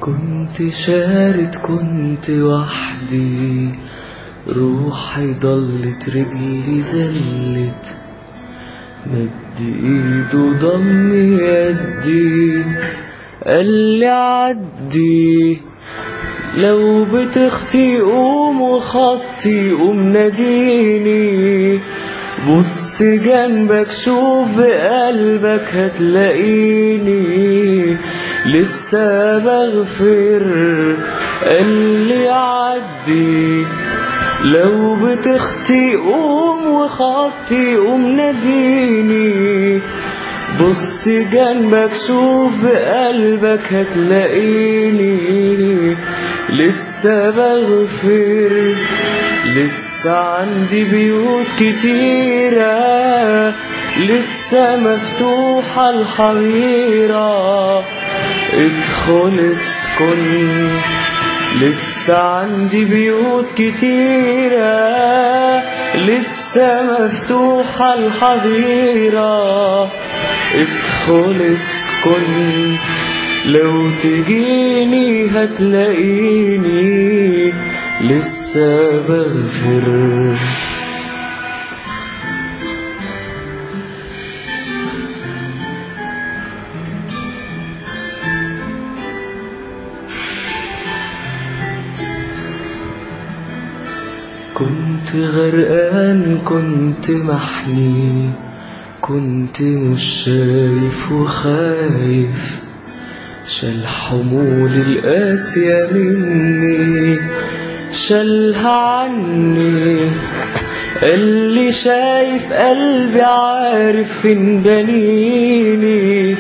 كنت شارد كنت وحدي روحي ضلت رجلي زلت مد ايده ضم يدي قال لي عدي لو بتخطي قوم وخطي قوم ناديني بص جنبك شوف بقلبك هتلاقيني لسه بغفر قال لي عدي لو بتخطي قوم وخطي قوم ناديني بص جنبك شوف بقلبك هتلاقيني لسه بغفر لسه عندي بيوت كتيرة لسه مفتوحة الحظيرة ادخل اسكن لسه عندي بيوت كتيرة لسه مفتوحة الحظيرة ادخل اسكن لو تجيني هتلاقيني لسه بغفر كنت غرقان كنت محني كنت مش شايف وخايف شال حمول القاسية مني شالها عني اللي شايف قلبي عارف فين بنيني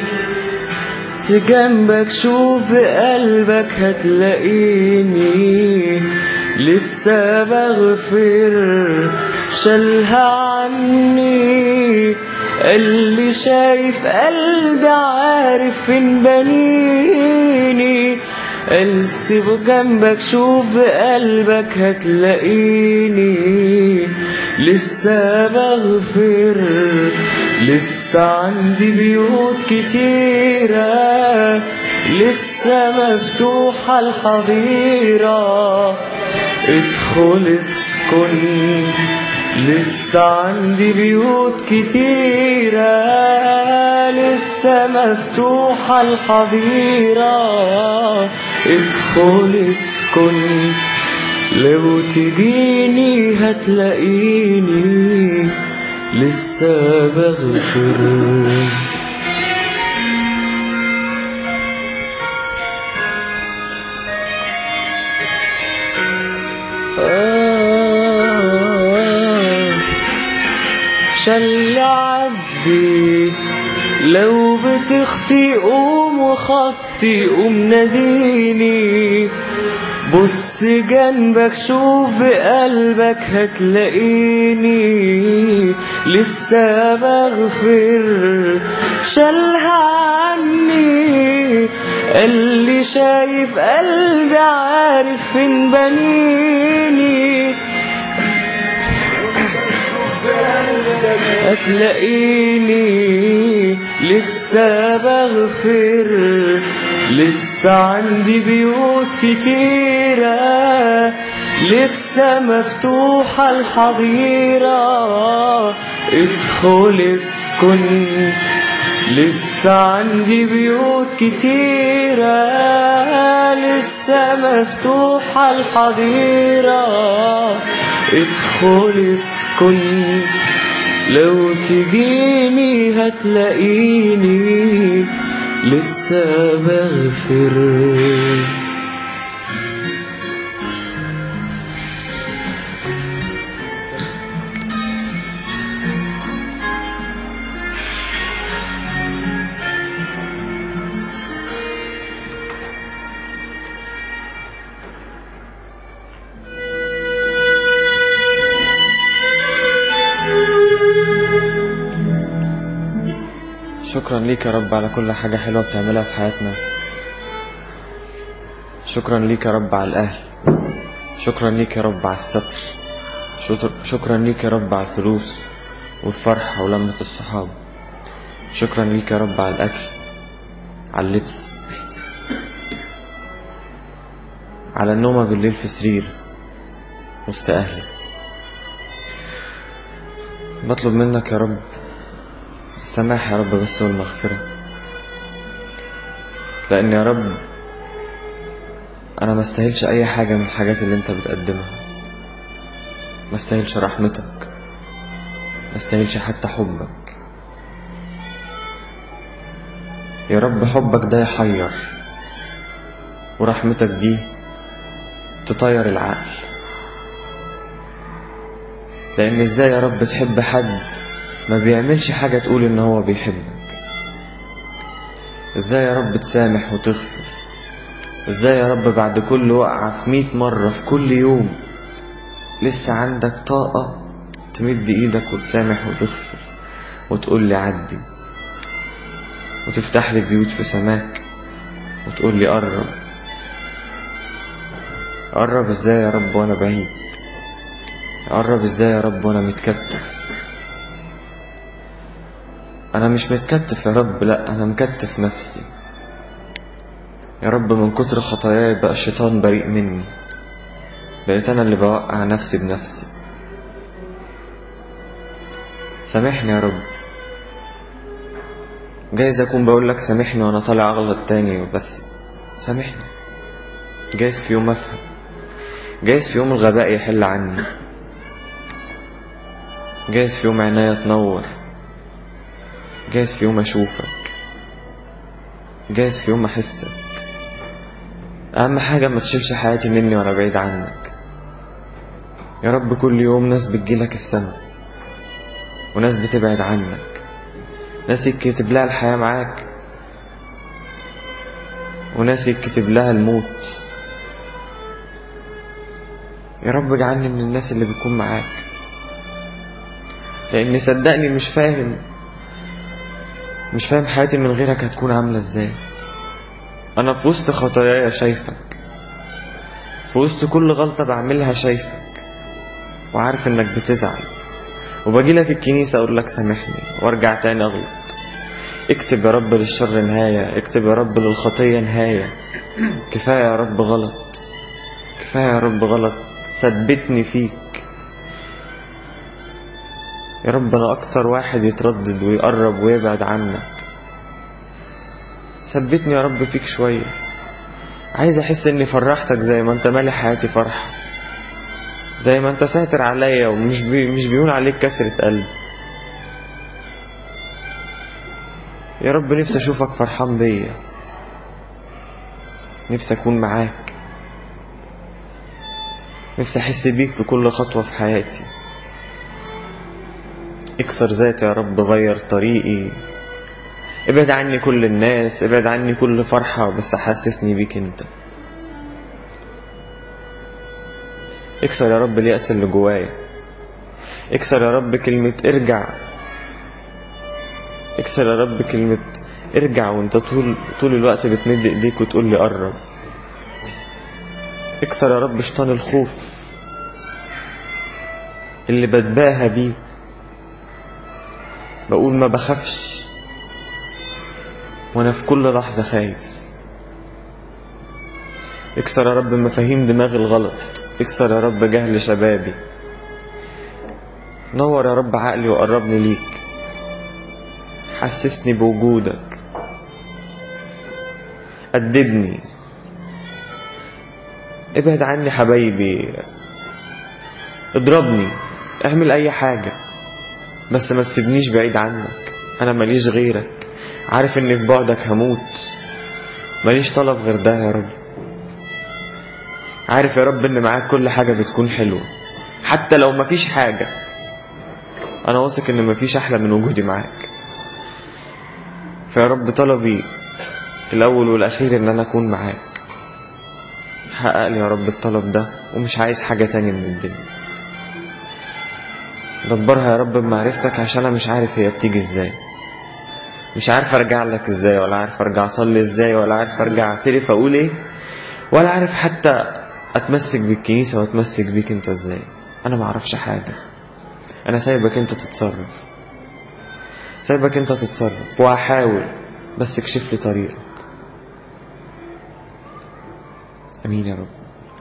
جنبك شوف بقلبك هتلاقيني لسه بغفر شالها عني اللي شايف قلبي عارف فين بنيني السيب جنبك شوف بقلبك هتلاقيني لسه بغفر لسه عندي بيوت كتيرة لسه مفتوحة الحظيرة ادخل اسكن لسه عندي بيوت كتيرة لسه مفتوحة الحظيرة ادخل اسكن لو تجيني هتلاقيني لسه بغفر آه شل عدي لو بتخطي قوم وخطي قوم ناديني بص جنبك شوف بقلبك هتلاقيني لسه بغفر شالها عني اللي شايف قلبي عارف فين بنيني هتلاقيني لسه بغفر لسه عندي بيوت كتيرة لسه مفتوحة الحظيرة ادخل اسكن لسه عندي بيوت كتيرة لسه مفتوحة الحظيرة ادخل اسكن لو تجيني هتلاقيني لسه بغفر شكرا ليك يا رب على كل حاجة حلوة بتعملها في حياتنا شكرا ليك يا رب على الأهل شكرا ليك يا رب على الستر شكر- شكرا ليك يا رب على الفلوس والفرحة ولمة الصحاب شكرا ليك يا رب على الأكل على اللبس على النومة بالليل في سرير وسط أهلي بطلب منك يا رب السماح يا رب بس والمغفرة لأن يا رب أنا ما استاهلش أي حاجة من الحاجات اللي أنت بتقدمها ما استاهلش رحمتك ما استاهلش حتى حبك يا رب حبك ده يحير ورحمتك دي تطير العقل لأن ازاي يا رب تحب حد ما بيعملش حاجة تقول ان هو بيحبك ازاي يا رب تسامح وتغفر ازاي يا رب بعد كل وقعة في مية مرة في كل يوم لسه عندك طاقة تمد ايدك وتسامح وتغفر وتقول لي عدي وتفتح لي بيوت في سماك وتقول لي قرب قرب ازاي يا رب وانا بعيد قرب ازاي يا رب وانا متكتف انا مش متكتف يا رب لا انا مكتف نفسي يا رب من كتر خطاياي بقى الشيطان بريء مني بقيت انا اللي بوقع نفسي بنفسي سامحني يا رب جايز اكون بقول لك سامحني وانا طالع اغلط تاني بس سامحني جايز في يوم افهم جايز في يوم الغباء يحل عني جايز في يوم عينيا تنور جايز في يوم اشوفك جايز في يوم احسك اهم حاجه ما تشيلش حياتي مني وانا بعيد عنك يا رب كل يوم ناس بتجيلك السما وناس بتبعد عنك ناس يتكتب لها الحياه معاك وناس يتكتب لها الموت يا رب اجعلني من الناس اللي بتكون معاك لاني صدقني مش فاهم مش فاهم حياتي من غيرك هتكون عاملة ازاي انا في وسط خطاياي شايفك في وسط كل غلطة بعملها شايفك وعارف انك بتزعل وباجي لك الكنيسة اقول لك سامحني وارجع تاني اغلط اكتب يا رب للشر نهاية اكتب يا رب للخطية نهاية كفاية يا رب غلط كفاية يا رب غلط ثبتني فيك يا رب انا اكتر واحد يتردد ويقرب ويبعد عنك ثبتني يا رب فيك شوية عايز احس اني فرحتك زي ما انت مالي حياتي فرحة زي ما انت ساتر عليا ومش بي مش بيهون عليك كسرة قلب يا رب نفسي اشوفك فرحان بيا نفسي اكون معاك نفسي احس بيك في كل خطوة في حياتي اكسر ذاتي يا رب غير طريقي ابعد عني كل الناس ابعد عني كل فرحة بس حسسني بيك انت اكسر يا رب اليأس اللي جوايا اكسر يا رب كلمة ارجع اكسر يا رب كلمة ارجع وانت طول طول الوقت بتمد ايديك وتقول لي قرب اكسر يا رب شيطان الخوف اللي بتباهى بيه بقول ما بخافش وانا في كل لحظة خايف اكسر يا رب مفاهيم دماغي الغلط اكسر يا رب جهل شبابي نور يا رب عقلي وقربني ليك حسسني بوجودك أدبني ابعد عني حبايبي اضربني اعمل اي حاجة بس ما تسيبنيش بعيد عنك انا ماليش غيرك عارف اني في بعدك هموت ماليش طلب غير ده يا رب عارف يا رب ان معاك كل حاجة بتكون حلوة حتى لو مفيش حاجة انا واثق ان مفيش احلى من وجودي معاك فيا رب طلبي الاول والاخير ان انا اكون معاك حقق لي يا رب الطلب ده ومش عايز حاجة تانية من الدنيا دبرها يا رب بمعرفتك عشان انا مش عارف هي بتيجي ازاي مش عارف ارجع لك ازاي ولا عارف ارجع اصلي ازاي ولا عارف ارجع اعترف اقول ايه ولا عارف حتى اتمسك بالكنيسه واتمسك بيك انت ازاي انا ما اعرفش حاجه انا سايبك انت تتصرف سايبك انت تتصرف وهحاول بس اكشف لي طريقك امين يا رب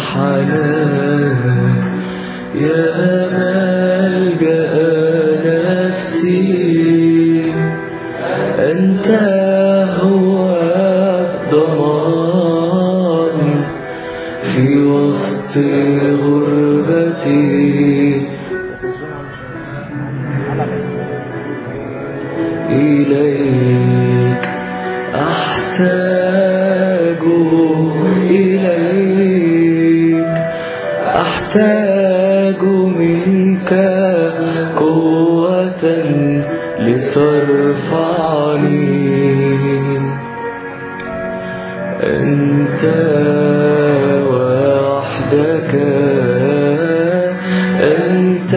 الحنان يا ملجأ نفسي أنت هو الضمان في وسط غربتي إليك أحتاج إليك أحتاج منك قوة لترفعني أنت وحدك أنت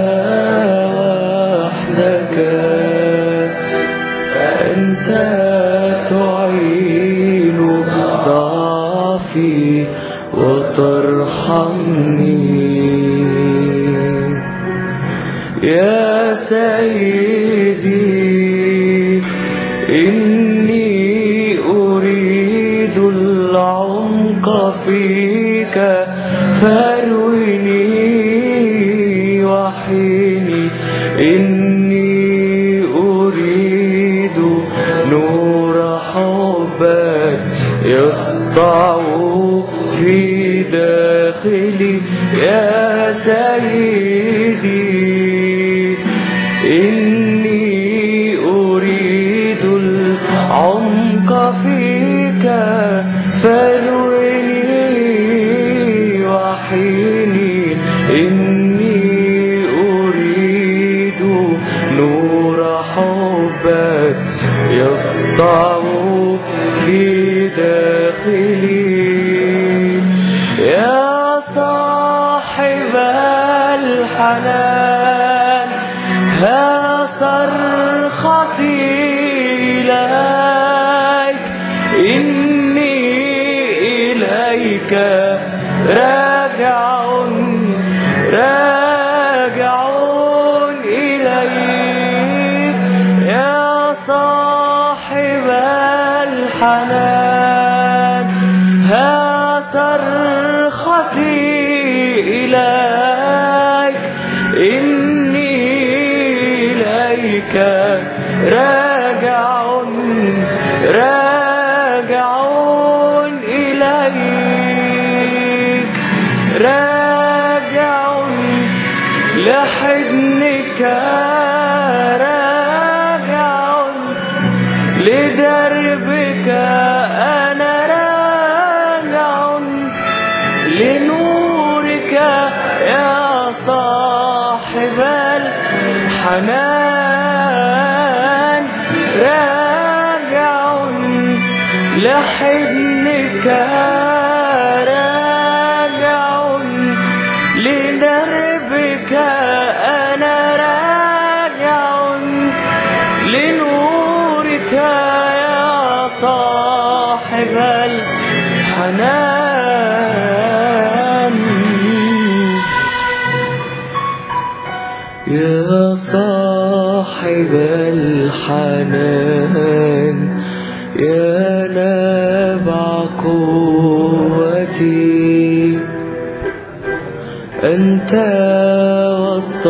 وحدك أنت تعين ضعفي وترحمني يا سيدي إني أريد العمق فيك فارويني وحيني إني أريد نور حبك يسطع في داخلي يا سيدي إني أريد العمق فيك فارويني وحيني إني أريد نور حبك يسطع في داخلي يا صاحب الحنان ها صرختي إليك إني إليك راجع راجع إليك يا صاحب الحنان ها صرختي إليك إني إليك راجع راجع إليك راجع لحضنك راجع لدربك أنا راجع لنورك يا صاحب الحنان راجع لحضنك راجع لدربك أنا راجع لنورك يا صاحب الحنان يا صاحب الحنان يا نبع قوتي أنت وسط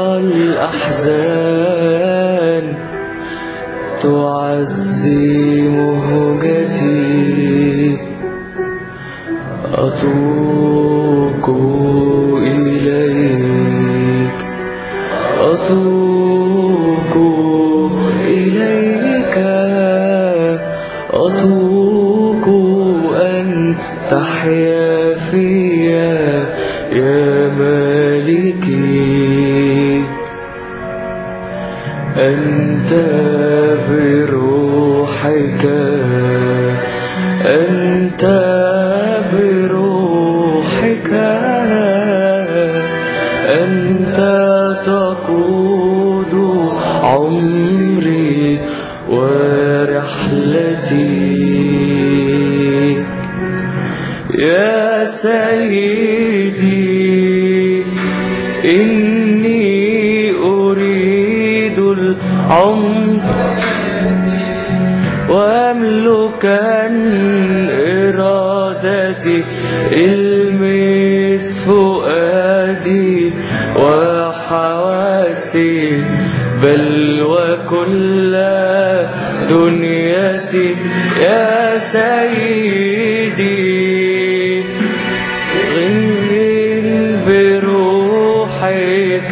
الأحزان تعزي مهجتي أتوق إليك أتوق إليك أتوق أن تحيا فيا يا مالكي أنت بروحك أنت بروحك أنت تقود عمري ورحلتي يا سيدي إني أريد العمر وأملكا إرادتي الملك بل وكل دنيتي يا سيدي غن بروحك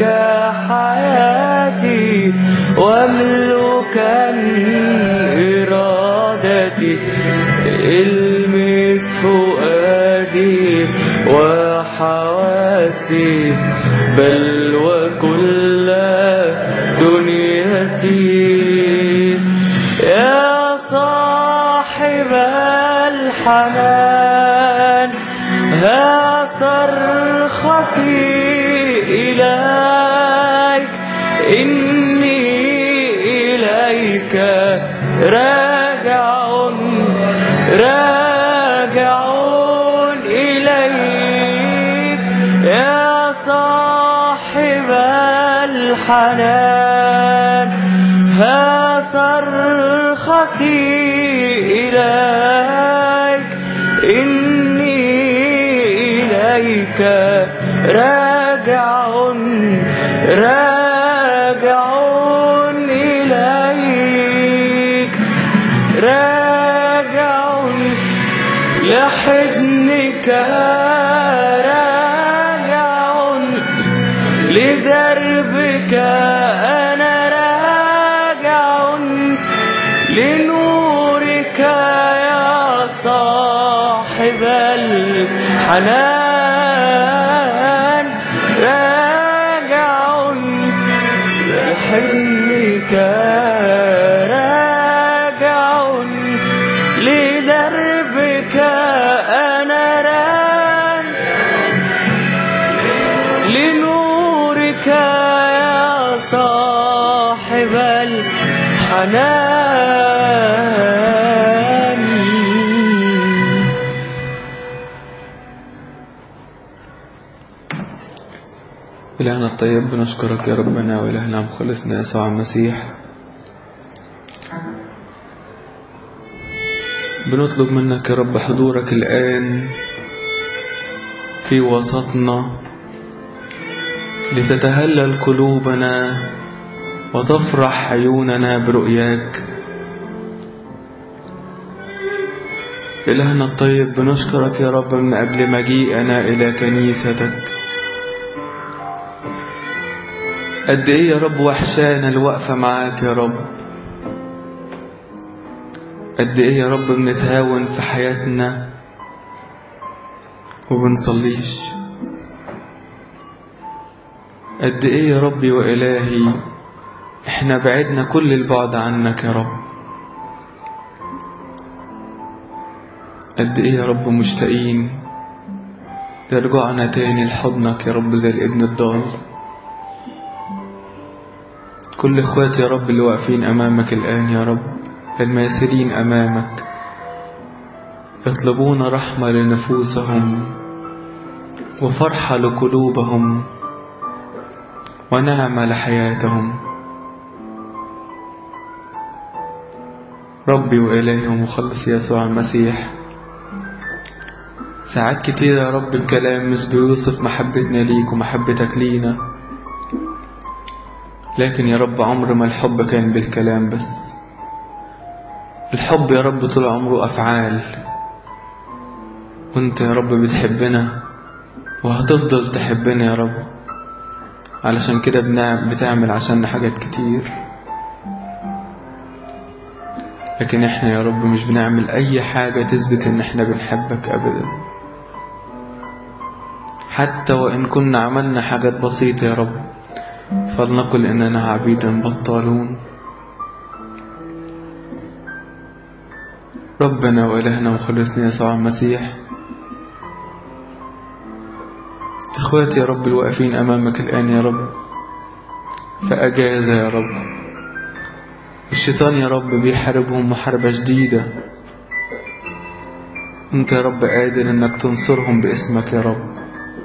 حياتي واملكا إرادتي المس فؤادي وحواسي بل وكل دنيتي يا صاحب الحنان ها صرختي إليك إني إليك راجع راجع إليك يا صاحب الحنان ها صرختي إليك إني إليك راجع راجع إليك راجع لحضنك راجع لدربك أنا راجع لنورك يا صاحب الحنان راجع لحنك راجع لدربك أنا راجع لنورك يا صاحب الحنان إلهنا الطيب بنشكرك يا ربنا وإلهنا مخلصنا يسوع المسيح بنطلب منك يا رب حضورك الآن في وسطنا لتتهلل قلوبنا وتفرح عيوننا برؤياك إلهنا الطيب بنشكرك يا رب من أجل مجيئنا إلى كنيستك قد ايه يا رب وحشانا الوقفة معاك يا رب قد ايه يا رب بنتهاون في حياتنا وبنصليش قد ايه يا ربي وإلهي احنا بعدنا كل البعد عنك يا رب قد ايه يا رب مشتاقين لرجوعنا تاني لحضنك يا رب زي الابن الضال كل اخواتي يا رب اللي واقفين امامك الان يا رب الماسرين امامك يطلبون رحمة لنفوسهم وفرحة لقلوبهم ونعمة لحياتهم ربي وإلهي ومخلص يسوع المسيح ساعات كتير يا رب الكلام مش بيوصف محبتنا ليك ومحبتك لينا لكن يا رب عمر ما الحب كان بالكلام بس الحب يا رب طول عمره أفعال وانت يا رب بتحبنا وهتفضل تحبنا يا رب علشان كده بنعم بتعمل عشان حاجات كتير لكن احنا يا رب مش بنعمل اي حاجة تثبت ان احنا بنحبك ابدا حتى وان كنا عملنا حاجات بسيطة يا رب فلنقل اننا عبيدا بطالون ربنا وإلهنا وخلصنا يسوع المسيح إخواتي يا رب الواقفين أمامك الآن يا رب فأجاز يا رب الشيطان يا رب بيحاربهم محاربة جديدة أنت يا رب قادر إنك تنصرهم باسمك يا رب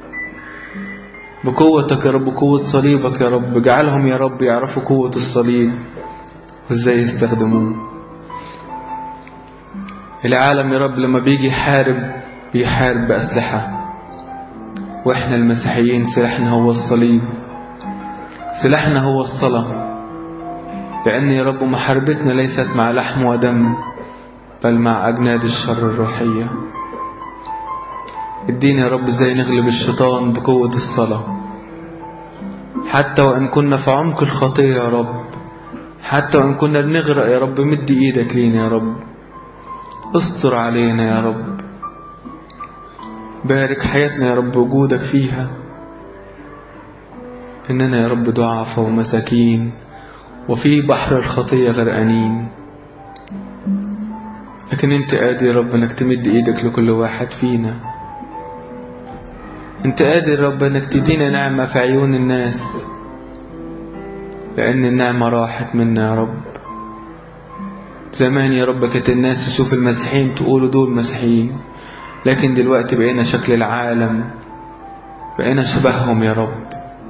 بقوتك يا رب قوة صليبك يا رب اجعلهم يا رب يعرفوا قوة الصليب وازاي يستخدموه العالم يا رب لما بيجي يحارب بيحارب بأسلحة واحنا المسيحيين سلاحنا هو الصليب سلاحنا هو الصلاة لأن يا رب محاربتنا ليست مع لحم ودم بل مع أجناد الشر الروحية ادينا يا رب ازاي نغلب الشيطان بقوة الصلاة حتى وإن كنا في عمق الخطية يا رب حتى وإن كنا بنغرق يا رب مد إيدك لينا يا رب استر علينا يا رب بارك حياتنا يا رب وجودك فيها إننا يا رب ضعفاء ومساكين وفي بحر الخطية غرقانين لكن انت قادر يا رب انك تمد ايدك لكل واحد فينا انت قادر يا رب انك تدينا نعمة في عيون الناس لان النعمة راحت منا يا رب زمان يا رب كانت الناس تشوف المسيحيين تقولوا دول مسيحيين لكن دلوقتي بقينا شكل العالم بقينا شبههم يا رب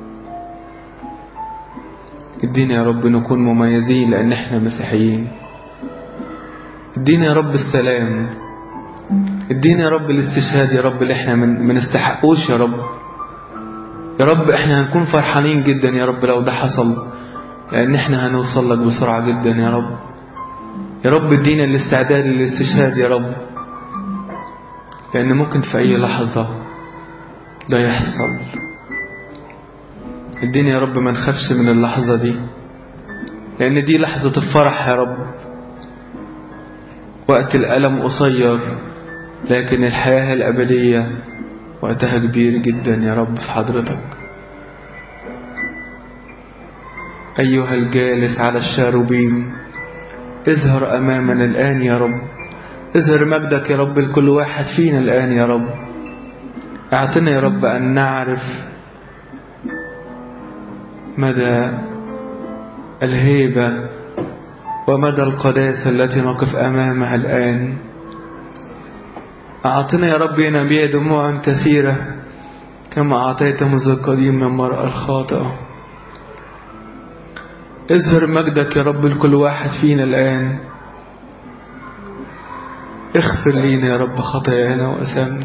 ادينا يا رب نكون مميزين لان احنا مسيحيين ادينا يا رب السلام ادينا يا رب الاستشهاد يا رب اللي احنا من ما نستحقوش يا رب يا رب احنا هنكون فرحانين جدا يا رب لو ده حصل لان احنا هنوصل لك بسرعة جدا يا رب يا رب ادينا الاستعداد للاستشهاد يا رب لان ممكن في اي لحظة ده يحصل ادينا يا رب ما نخافش من اللحظة دي لان دي لحظة الفرح يا رب وقت الألم قصير لكن الحياة الأبدية وقتها كبير جدا يا رب في حضرتك أيها الجالس على الشاروبيم اظهر أمامنا الآن يا رب اظهر مجدك يا رب لكل واحد فينا الآن يا رب اعطنا يا رب أن نعرف مدى الهيبة ومدى القداسة التي نقف أمامها الآن أعطنا يا رب ينبيع دموعا كثيرة كما أعطيت منذ القديم من المرأة الخاطئة اظهر مجدك يا رب لكل واحد فينا الآن اغفر لينا يا رب خطايانا وأثامنا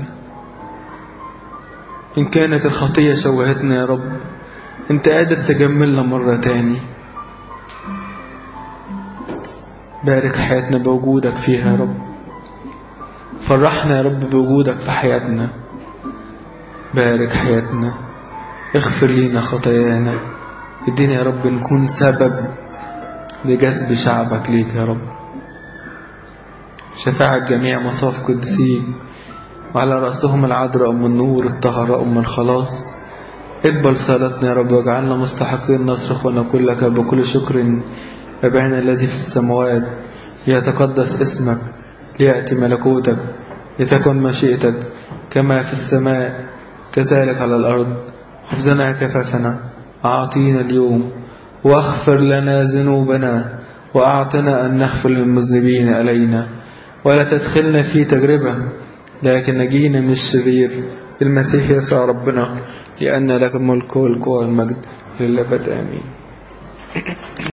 إن كانت الخطية شوهتنا يا رب أنت قادر تجملنا مرة تاني بارك حياتنا بوجودك فيها يا رب فرحنا يا رب بوجودك في حياتنا بارك حياتنا اغفر لينا خطايانا ادينا يا رب نكون سبب لجذب شعبك ليك يا رب شفاعة جميع مصاف قدسين وعلى رأسهم العذراء أم النور الطهراء أم الخلاص اقبل صلاتنا يا رب واجعلنا مستحقين نصرخ ونقول لك بكل شكر أبانا الذي في السماوات ليتقدس اسمك ليأتي ملكوتك لتكن مشيئتك كما في السماء كذلك على الأرض خبزنا كفافنا أعطينا اليوم واغفر لنا ذنوبنا وأعطنا أن نغفر للمذنبين إلينا ولا تدخلنا في تجربة لكن نجينا من الشرير المسيح يسوع ربنا لأن لك الملك والقوة والمجد للأبد آمين